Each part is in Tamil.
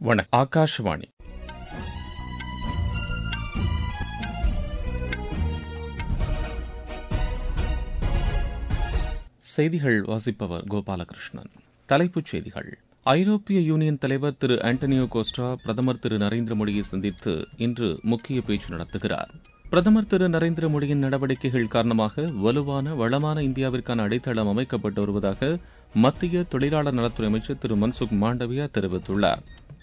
வணக்கம் ஆகாஷவாணி செய்திகள் வாசிப்பவர் கோபாலகிருஷ்ணன் தலைப்புச் செய்திகள் ஐரோப்பிய யூனியன் தலைவர் திரு ஆண்டனியோ கோஸ்டா பிரதமர் திரு நரேந்திர மோடியை சந்தித்து இன்று முக்கிய பேச்சு நடத்துகிறார் பிரதமர் திரு நரேந்திர மோடியின் நடவடிக்கைகள் காரணமாக வலுவான வளமான இந்தியாவிற்கான அடித்தளம் அமைக்கப்பட்டு வருவதாக மத்திய தொழிலாளர் நலத்துறை அமைச்சர் திரு மன்சுக் மாண்டவியா தெரிவித்துள்ளார்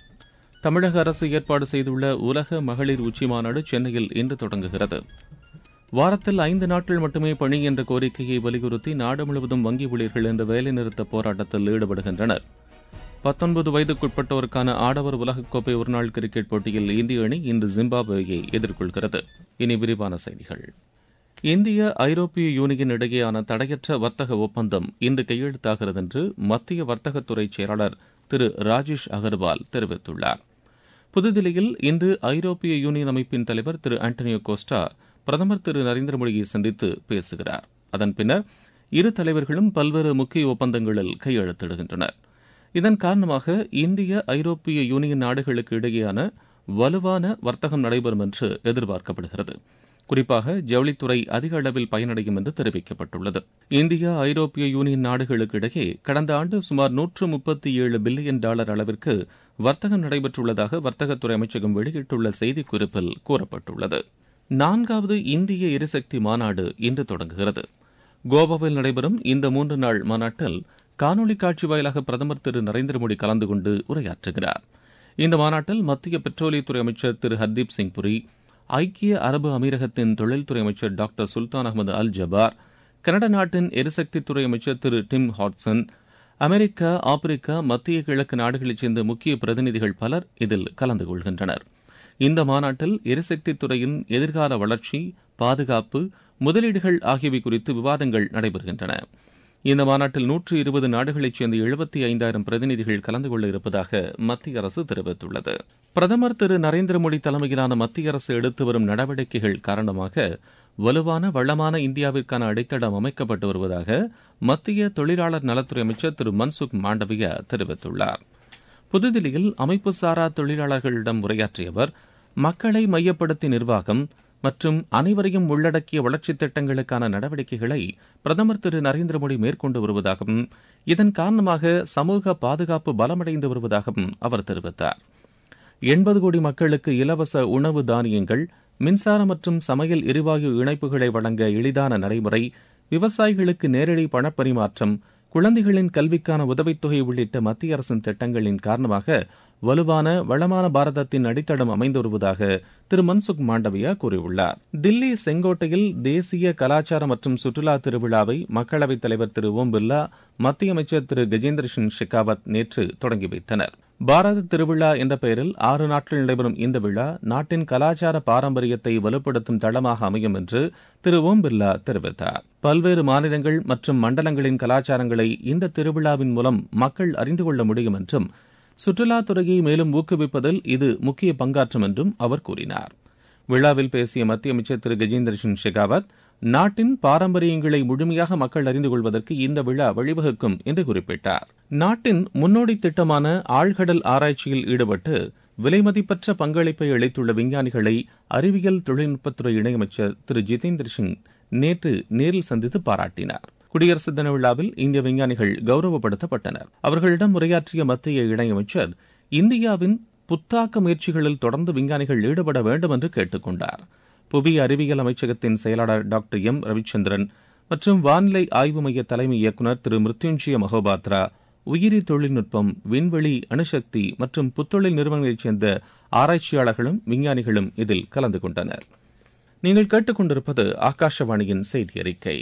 தமிழக அரசு ஏற்பாடு செய்துள்ள உலக மகளிர் உச்சிமாநாடு சென்னையில் இன்று தொடங்குகிறது வாரத்தில் ஐந்து நாட்கள் மட்டுமே பணி என்ற கோரிக்கையை வலியுறுத்தி நாடு முழுவதும் வங்கி ஊழியர்கள் என்ற வேலைநிறுத்த போராட்டத்தில் ஈடுபடுகின்றனர் பத்தொன்பது வயதுக்குட்பட்டோருக்கான ஆடவர் உலகக்கோப்பை ஒருநாள் கிரிக்கெட் போட்டியில் இந்திய அணி இன்று ஜிம்பாப்வேயை எதிர்கொள்கிறது இனி விரிவான செய்திகள் இந்திய ஐரோப்பிய யூனியன் இடையேயான தடையற்ற வர்த்தக ஒப்பந்தம் இன்று கையெழுத்தாகிறது என்று மத்திய வர்த்தகத்துறை செயலாளர் திரு ராஜேஷ் அகர்வால் தெரிவித்துள்ளார் புதுதில்லியில் இன்று ஐரோப்பிய யூனியன் அமைப்பின் தலைவர் திரு ஆண்டனியோ கோஸ்டா பிரதமர் திரு நரேந்திர மோடியை சந்தித்து பேசுகிறார் அதன் பின்னர் இரு தலைவர்களும் பல்வேறு முக்கிய ஒப்பந்தங்களில் கையெழுத்திடுகின்றனர் இதன் காரணமாக இந்திய ஐரோப்பிய யூனியன் நாடுகளுக்கு இடையேயான வலுவான வர்த்தகம் நடைபெறும் என்று எதிர்பார்க்கப்படுகிறது குறிப்பாக ஜவுளித்துறை அதிக அளவில் பயனடையும் என்று தெரிவிக்கப்பட்டுள்ளது இந்தியா ஐரோப்பிய யூனியன் நாடுகளுக்கு இடையே கடந்த ஆண்டு சுமார் நூற்று முப்பத்தி ஏழு பில்லியன் டாலர் அளவிற்கு வர்த்தகம் நடைபெற்றுள்ளதாக வர்த்தகத்துறை அமைச்சகம் வெளியிட்டுள்ள செய்திக்குறிப்பில் கூறப்பட்டுள்ளது நான்காவது இந்திய எரிசக்தி மாநாடு இன்று தொடங்குகிறது கோவாவில் நடைபெறும் இந்த மூன்று நாள் மாநாட்டில் காணொலி காட்சி வாயிலாக பிரதமர் திரு நரேந்திர மோடி கலந்து கொண்டு உரையாற்றுகிறார் இந்த மாநாட்டில் மத்திய பெட்ரோலியத்துறை அமைச்சர் திரு ஹர்தீப் சிங் புரி ஐக்கிய அரபு அமீரகத்தின் தொழில்துறை அமைச்சர் doctor Sultan Ahmed Al Jaber Canada நாட்டின் எரிசக்தித்துறை அமைச்சர் திரு டிம் ஹாட்சன் அமெரிக்கா ஆப்பிரிக்கா மத்திய கிழக்கு நாடுகளைச் சேர்ந்த முக்கிய பிரதிநிதிகள் பலர் இதில் கலந்து கொள்கின்றனர் இந்த மாநாட்டில் எரிசக்தி துறையின் எதிர்கால வளர்ச்சி பாதுகாப்பு முதலீடுகள் ஆகியவை குறித்து விவாதங்கள் நடைபெறுகின்றன இந்த மாநாட்டில் நூற்று இருபது நாடுகளைச் சேர்ந்த எழுபத்தி ஐந்தாயிரம் பிரதிநிதிகள் கலந்து கொள்ள இருப்பதாக மத்திய அரசு தெரிவித்துள்ளது பிரதமர் திரு நரேந்திர மோடி தலைமையிலான மத்திய அரசு எடுத்து வரும் நடவடிக்கைகள் காரணமாக வலுவான வளமான இந்தியாவிற்கான அடித்தளம் அமைக்கப்பட்டு வருவதாக மத்திய தொழிலாளர் நலத்துறை அமைச்சர் திரு மன்சுக் மாண்டவியா தெரிவித்துள்ளார் புதுதில்லியில் அமைப்பு சாரா தொழிலாளர்களிடம் உரையாற்றிய அவர் மக்களை மையப்படுத்தி நிர்வாகம் மற்றும் அனைவரையும் உள்ளடக்கிய வளர்ச்சித் திட்டங்களுக்கான நடவடிக்கைகளை பிரதமர் திரு நரேந்திர மோடி மேற்கொண்டு வருவதாகவும் இதன் காரணமாக சமூக பாதுகாப்பு பலமடைந்து வருவதாகவும் அவர் தெரிவித்தார் எண்பது கோடி மக்களுக்கு இலவச உணவு தானியங்கள் மின்சாரம் மற்றும் சமையல் எரிவாயு இணைப்புகளை வழங்க எளிதான நடைமுறை விவசாயிகளுக்கு நேரடி பணப்பரிமாற்றம் குழந்தைகளின் கல்விக்கான உதவித்தொகை உள்ளிட்ட மத்திய அரசின் திட்டங்களின் காரணமாக வலுவான வளமான பாரதத்தின் அடித்தளம் அமைந்து வருவதாக திரு மன்சுக் மாண்டவியா கூறியுள்ளார் தில்லி செங்கோட்டையில் தேசிய கலாச்சார மற்றும் சுற்றுலா திருவிழாவை மக்களவைத் தலைவர் திரு ஓம் பிர்லா மத்திய அமைச்சர் திரு கஜேந்திர சிங் ஷெகாவத் நேற்று தொடங்கி வைத்தனர் பாரத திருவிழா என்ற பெயரில் ஆறு நாட்கள் நடைபெறும் இந்த விழா நாட்டின் கலாச்சார பாரம்பரியத்தை வலுப்படுத்தும் தளமாக அமையும் என்று திரு ஓம் பிர்லா தெரிவித்தார் பல்வேறு மாநிலங்கள் மற்றும் மண்டலங்களின் கலாச்சாரங்களை இந்த திருவிழாவின் மூலம் மக்கள் அறிந்து கொள்ள முடியும் என்றும் சுற்றுலாத்துறையை மேலும் ஊக்குவிப்பதில் இது முக்கிய பங்காற்றும் என்றும் அவர் கூறினார் விழாவில் பேசிய மத்திய அமைச்சர் திரு கஜேந்திர சிங் ஷெகாவத் நாட்டின் பாரம்பரியங்களை முழுமையாக மக்கள் அறிந்து கொள்வதற்கு இந்த விழா வழிவகுக்கும் என்று குறிப்பிட்டார் நாட்டின் முன்னோடி திட்டமான ஆழ்கடல் ஆராய்ச்சியில் ஈடுபட்டு விலைமதிப்பற்ற பங்களிப்பை அளித்துள்ள விஞ்ஞானிகளை அறிவியல் தொழில்நுட்பத்துறை இணையமைச்சர் திரு ஜிதேந்திர சிங் நேற்று நேரில் சந்தித்து பாராட்டினார் குடியரசு தின விழாவில் இந்திய விஞ்ஞானிகள் கௌரவப்படுத்தப்பட்டனர் அவர்களிடம் உரையாற்றிய மத்திய இணையமைச்சர் இந்தியாவின் புத்தாக்க முயற்சிகளில் தொடர்ந்து விஞ்ஞானிகள் ஈடுபட வேண்டும் என்று கேட்டுக் கொண்டார் புவி அறிவியல் அமைச்சகத்தின் செயலாளர் டாக்டர் எம் ரவிச்சந்திரன் மற்றும் வானிலை ஆய்வு மைய தலைமை இயக்குநர் திரு மிருத்யுஞ்சய மகோபாத்ரா உயிரி தொழில்நுட்பம் விண்வெளி அணுசக்தி மற்றும் புத்தொழில் நிறுவனங்களைச் சேர்ந்த ஆராய்ச்சியாளர்களும் விஞ்ஞானிகளும் இதில் கலந்து கொண்டனர் நீங்கள் கேட்டுக்கொண்டிருப்பது ஆகாஷவாணியின் செய்தி அறிக்கை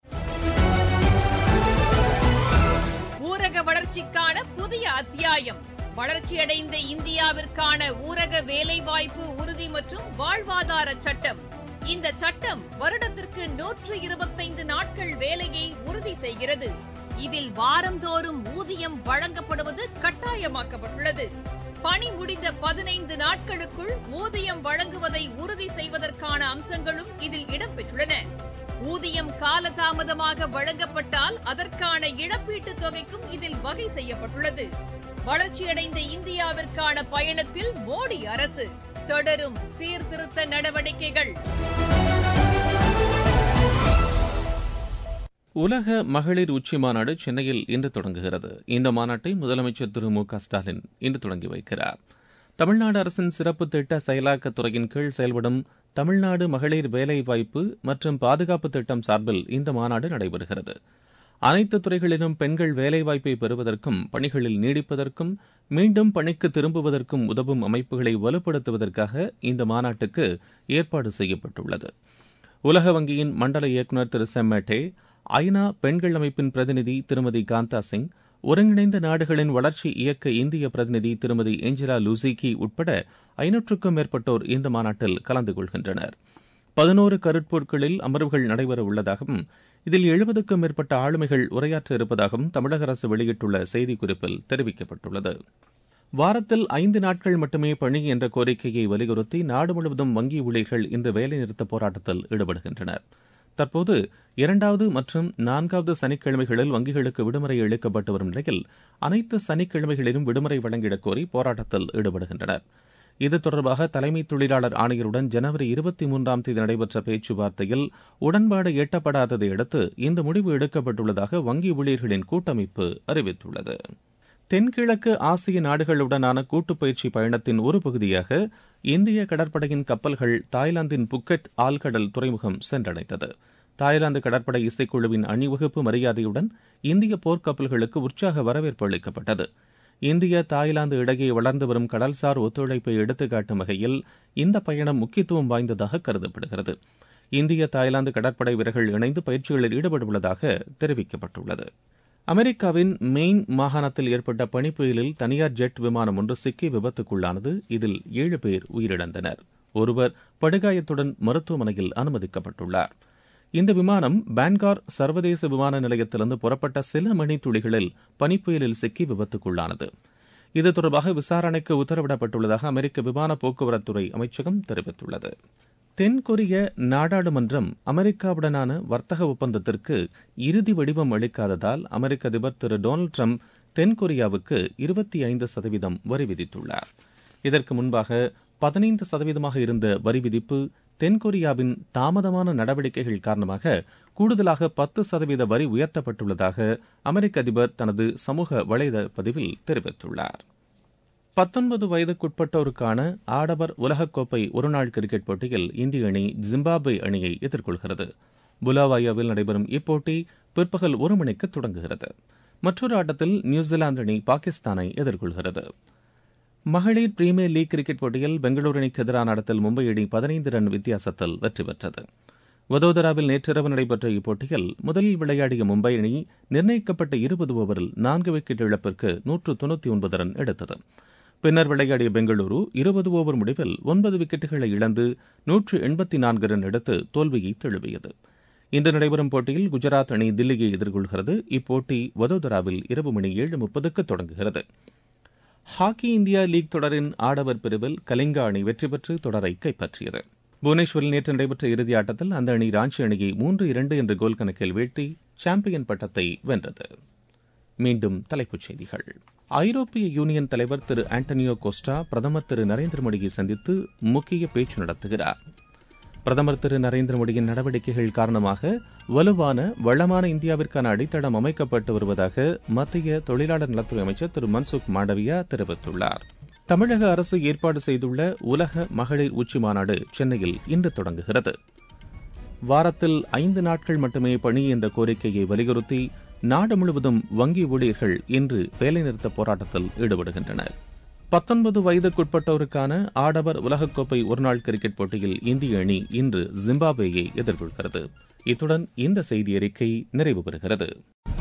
ஊரக வளர்ச்சிக்கான புதிய அத்தியாயம் வளர்ச்சியடைந்த இந்தியாவிற்கான ஊரக வேலைவாய்ப்பு உறுதி மற்றும் வாழ்வாதார சட்டம் இந்த சட்டம் வருடத்திற்கு நூற்று இருபத்தைந்து நாட்கள் வேலையை உறுதி செய்கிறது இதில் வாரந்தோறும் ஊதியம் வழங்கப்படுவது கட்டாயமாக்கப்பட்டுள்ளது பணி முடிந்த பதினைந்து நாட்களுக்குள் ஊதியம் வழங்குவதை உறுதி செய்வதற்கான அம்சங்களும் இதில் இடம்பெற்றுள்ளன ஊதியம் காலதாமதமாக வழங்கப்பட்டால் அதற்கான இழப்பீட்டுத் தொகைக்கும் இதில் வகை செய்யப்பட்டுள்ளது வளர்ச்சியடைந்த இந்தியாவிற்கான பயணத்தில் மோடி அரசு தொடரும் சீர்திருத்த நடவடிக்கைகள் உலக மகளிர் உச்சி மாநாடு சென்னையில் இன்று தொடங்குகிறது இந்த மாநாட்டை முதலமைச்சர் திரு மு க ஸ்டாலின் இன்று தொடங்கி வைக்கிறார் தமிழ்நாடு அரசின் சிறப்பு திட்ட செயலாக்கத் துறையின் கீழ் செயல்படும் தமிழ்நாடு மகளிர் வேலைவாய்ப்பு மற்றும் பாதுகாப்பு திட்டம் சார்பில் இந்த மாநாடு நடைபெறுகிறது அனைத்து துறைகளிலும் பெண்கள் வேலைவாய்ப்பை பெறுவதற்கும் பணிகளில் நீடிப்பதற்கும் மீண்டும் பணிக்கு திரும்புவதற்கும் உதவும் அமைப்புகளை வலுப்படுத்துவதற்காக இந்த மாநாட்டுக்கு ஏற்பாடு செய்யப்பட்டுள்ளது உலக வங்கியின் மண்டல இயக்குநர் திரு செம்மேட்டே ஐநா பெண்கள் அமைப்பின் பிரதிநிதி திருமதி காந்தா சிங் ஒருங்கிணைந்த நாடுகளின் வளர்ச்சி இயக்க இந்திய பிரதிநிதி திருமதி ஏஞ்சலா லூசிகி உட்பட ஐநூற்றுக்கும் மேற்பட்டோர் இந்த மாநாட்டில் கலந்து கொள்கின்றனர் பதினோரு கருட்பொருட்களில் அமர்வுகள் நடைபெற உள்ளதாகவும் இதில் எழுபதுக்கும் மேற்பட்ட ஆளுமைகள் உரையாற்ற இருப்பதாகவும் தமிழக அரசு வெளியிட்டுள்ள செய்திக்குறிப்பில் தெரிவிக்கப்பட்டுள்ளது வாரத்தில் ஐந்து நாட்கள் மட்டுமே பணி என்ற கோரிக்கையை வலியுறுத்தி நாடு முழுவதும் வங்கி ஊழியர்கள் இன்று வேலைநிறுத்த போராட்டத்தில் ஈடுபடுகின்றனர் தற்போது இரண்டாவது மற்றும் நான்காவது சனிக்கிழமைகளில் வங்கிகளுக்கு விடுமுறை அளிக்கப்பட்டு வரும் நிலையில் அனைத்து சனிக்கிழமைகளிலும் விடுமுறை வழங்கிடக் கோரி போராட்டத்தில் ஈடுபடுகின்றனர் இது தொடர்பாக தலைமை தொழிலாளர் ஆணையருடன் ஜனவரி இருபத்தி மூன்றாம் தேதி நடைபெற்ற பேச்சுவார்த்தையில் உடன்பாடு எட்டப்படாததை அடுத்து இந்த முடிவு எடுக்கப்பட்டுள்ளதாக வங்கி ஊழியர்களின் கூட்டமைப்பு அறிவித்துள்ளது தென்கிழக்கு ஆசிய நாடுகளுடனான கூட்டுப் பயிற்சி பயணத்தின் ஒரு பகுதியாக இந்திய கடற்படையின் கப்பல்கள் தாய்லாந்தின் புக்கெட் ஆழ்கடல் துறைமுகம் சென்றடைந்தது தாய்லாந்து கடற்படை இசைக்குழுவின் அணிவகுப்பு மரியாதையுடன் இந்திய போர்க்கப்பல்களுக்கு உற்சாக வரவேற்பு அளிக்கப்பட்டது இந்திய தாய்லாந்து இடையே வளர்ந்து வரும் கடல்சார் ஒத்துழைப்பை எடுத்துக்காட்டும் வகையில் இந்த பயணம் முக்கியத்துவம் வாய்ந்ததாக கருதப்படுகிறது இந்திய தாய்லாந்து கடற்படை வீரர்கள் இணைந்து பயிற்சிகளில் ஈடுபட்டுள்ளதாக தெரிவிக்கப்பட்டுள்ளது அமெரிக்காவின் மெயின் மாகாணத்தில் ஏற்பட்ட பனிப்புயலில் தனியார் ஜெட் விமானம் ஒன்று சிக்கி விபத்துக்குள்ளானது இதில் ஏழு பேர் உயிரிழந்தனர் ஒருவர் படுகாயத்துடன் மருத்துவமனையில் அனுமதிக்கப்பட்டுள்ளார் இந்த விமானம் பான்கார் சர்வதேச விமான நிலையத்திலிருந்து புறப்பட்ட சில மணி துளிகளில் பனிப்புயலில் சிக்கி விபத்துக்குள்ளானது இது தொடர்பாக விசாரணைக்கு உத்தரவிடப்பட்டுள்ளதாக அமெரிக்க விமான போக்குவரத்துறை அமைச்சகம் தெரிவித்துள்ளது தென்கொரிய நாடாளுமன்றம் அமெரிக்காவுடனான வர்த்தக ஒப்பந்தத்திற்கு இறுதி வடிவம் அளிக்காததால் அமெரிக்க அதிபர் திரு டொனால்டு ட்ரம்ப் தென்கொரியாவுக்கு இருபத்தி ஐந்து சதவீதம் வரி விதித்துள்ளார் இதற்கு முன்பாக பதினைந்து சதவீதமாக இருந்த வரி விதிப்பு தென்கொரியாவின் தாமதமான நடவடிக்கைகள் காரணமாக கூடுதலாக பத்து சதவீத வரி உயர்த்தப்பட்டுள்ளதாக அமெரிக்க அதிபர் தனது சமூக வலைதள பதிவில் தெரிவித்துள்ளார் பத்தொன்பது வயதுக்குட்பட்டோருக்கான ஆடவர் உலகக்கோப்பை ஒருநாள் கிரிக்கெட் போட்டியில் இந்திய அணி ஜிம்பாப்வே அணியை எதிர்கொள்கிறது புலாவாயாவில் நடைபெறும் இப்போட்டி பிற்பகல் ஒரு மணிக்கு தொடங்குகிறது மற்றொரு ஆட்டத்தில் நியூசிலாந்து அணி பாகிஸ்தானை எதிர்கொள்கிறது மகளிர் பிரீமியர் லீக் கிரிக்கெட் போட்டியில் பெங்களூரு அணிக்கு எதிரான ஆட்டத்தில் மும்பை அணி பதினைந்து ரன் வித்தியாசத்தில் வெற்றி பெற்றது வதோதராவில் நேற்றிரவு நடைபெற்ற இப்போட்டியில் முதலில் விளையாடிய மும்பை அணி நிர்ணயிக்கப்பட்ட இருபது ஓவரில் நான்கு விக்கெட் இழப்பிற்கு நூற்று தொண்ணூத்தி ஒன்பது ரன் எடுத்தது பின்னர் விளையாடிய பெங்களூரு இருபது ஓவர் முடிவில் ஒன்பது விக்கெட்டுகளை இழந்து நூற்று எண்பத்தி நான்கு ரன் எடுத்து தோல்வியை தழுவியது இன்று நடைபெறும் போட்டியில் குஜராத் அணி தில்லியை எதிர்கொள்கிறது இப்போட்டி வதோதராவில் இரவு மணி ஏழு முப்பதுக்கு தொடங்குகிறது ஹாக்கி இந்தியா லீக் தொடரின் ஆடவர் பிரிவில் கலிங்கா அணி வெற்றி பெற்று தொடரை கைப்பற்றியது புவனேஸ்வரில் நேற்று நடைபெற்ற இறுதி ஆட்டத்தில் அந்த அணி ராஞ்சி அணியை மூன்று இரண்டு என்ற கோல் கணக்கில் வீழ்த்தி சாம்பியன் பட்டத்தை வென்றது மீண்டும் தலைப்புச் செய்திகள் ஐரோப்பிய யூனியன் தலைவர் திரு ஆண்டனியோ கோஸ்டா பிரதமர் திரு நரேந்திர மோடியை சந்தித்து முக்கிய பேச்சு நடத்துகிறார் பிரதமர் திரு நரேந்திர மோடியின் நடவடிக்கைகள் காரணமாக வலுவான வளமான இந்தியாவிற்கான அடித்தளம் அமைக்கப்பட்டு வருவதாக மத்திய தொழிலாளர் நலத்துறை அமைச்சர் திரு மன்சுக் மாண்டவியா தெரிவித்துள்ளார் தமிழக அரசு ஏற்பாடு செய்துள்ள உலக மகளிர் உச்சி மாநாடு சென்னையில் இன்று தொடங்குகிறது வாரத்தில் ஐந்து நாட்கள் மட்டுமே பணி என்ற கோரிக்கையை வலியுறுத்தி நாடு முழுவதும் வங்கி ஊழியர்கள் இன்று வேலைநிறுத்த போராட்டத்தில் ஈடுபடுகின்றனர் பத்தொன்பது வயதுக்குட்பட்டோருக்கான ஆடவர் உலகக்கோப்பை ஒருநாள் கிரிக்கெட் போட்டியில் இந்திய அணி இன்று ஜிம்பாப்வேயை எதிர்கொள்கிறது இத்துடன் இந்த செய்தி அறிக்கை நிறைவு பெறுகிறது